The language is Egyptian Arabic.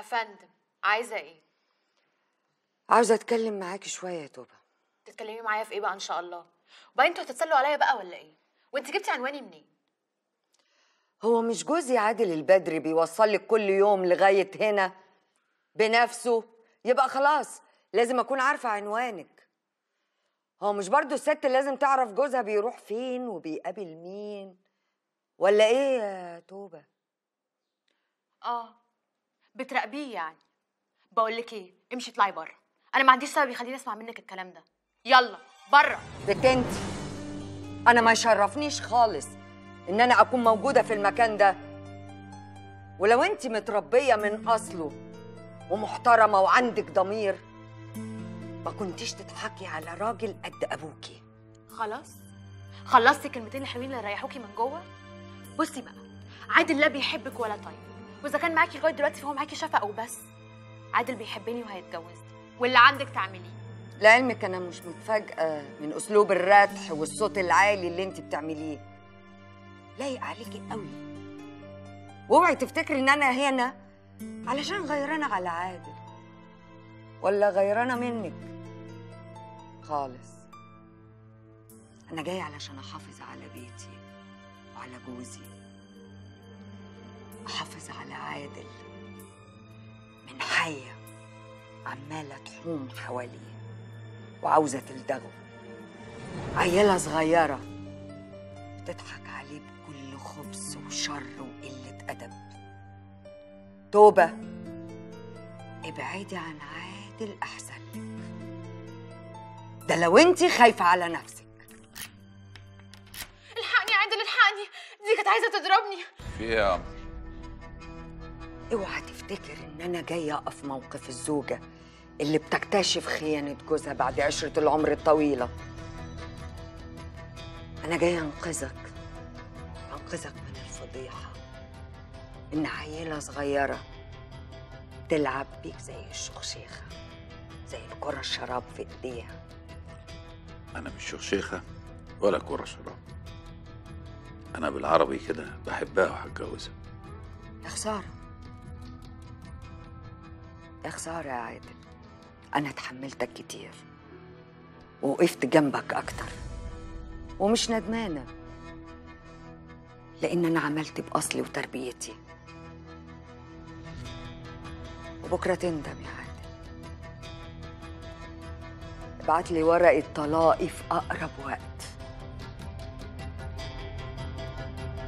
افندم عايزه ايه عاوزه اتكلم معاكي شويه يا توبه تتكلمي معايا في ايه بقى ان شاء الله وبعدين انتوا هتتسلوا عليا بقى ولا ايه وانت جبتي عنواني منين هو مش جوزي عادل البدري بيوصل لك كل يوم لغايه هنا بنفسه يبقى خلاص لازم اكون عارفه عنوانك هو مش برضو الست لازم تعرف جوزها بيروح فين وبيقابل مين ولا ايه يا توبه اه بتراقبيه يعني بقول لك ايه امشي اطلعي بره انا ما عنديش سبب يخليني اسمع منك الكلام ده يلا بره بنت انت انا ما يشرفنيش خالص ان انا اكون موجوده في المكان ده ولو انت متربيه من اصله ومحترمه وعندك ضمير ما كنتيش تضحكي على راجل قد ابوكي خلاص خلصتي الكلمتين الحلوين اللي ريحوكي من جوه بصي بقى عادل لا بيحبك ولا طيب واذا كان معاكي لغايه دلوقتي فهو معاكي شفقه وبس عادل بيحبني وهيتجوزني واللي عندك تعمليه لعلمك انا مش متفاجئه من اسلوب الردح والصوت العالي اللي انت بتعمليه لايق عليكي قوي واوعي تفتكري ان انا هنا علشان غيرانه على عادل ولا غيرانه منك خالص انا جايه علشان احافظ على بيتي وعلى جوزي احافظ على عادل من حيه عماله تحوم حواليه وعاوزه تلدغه عيله صغيره بتضحك عليه بكل خبث وشر وقله ادب توبه ابعدي عن عادل احسن لك ده لو انت خايفه على نفسك الحقني يا عادل الحقني دي كانت عايزه تضربني في ايه يا عم اوعى تفتكر ان انا جايه اقف موقف الزوجه اللي بتكتشف خيانه جوزها بعد عشره العمر الطويله انا جايه انقذك انقذك من الفضيحه ان عيله صغيره تلعب بيك زي الشخشيخه زي الكره الشراب في ايديها انا مش شيخه ولا كرة شراب انا بالعربي كده بحبها وهتجوزها يا خساره يا خساره يا عادل انا اتحملتك كتير ووقفت جنبك اكتر ومش ندمانه لان انا عملت باصلي وتربيتي وبكره تندم يا عادل ابعت لي ورقه طلاقي في اقرب وقت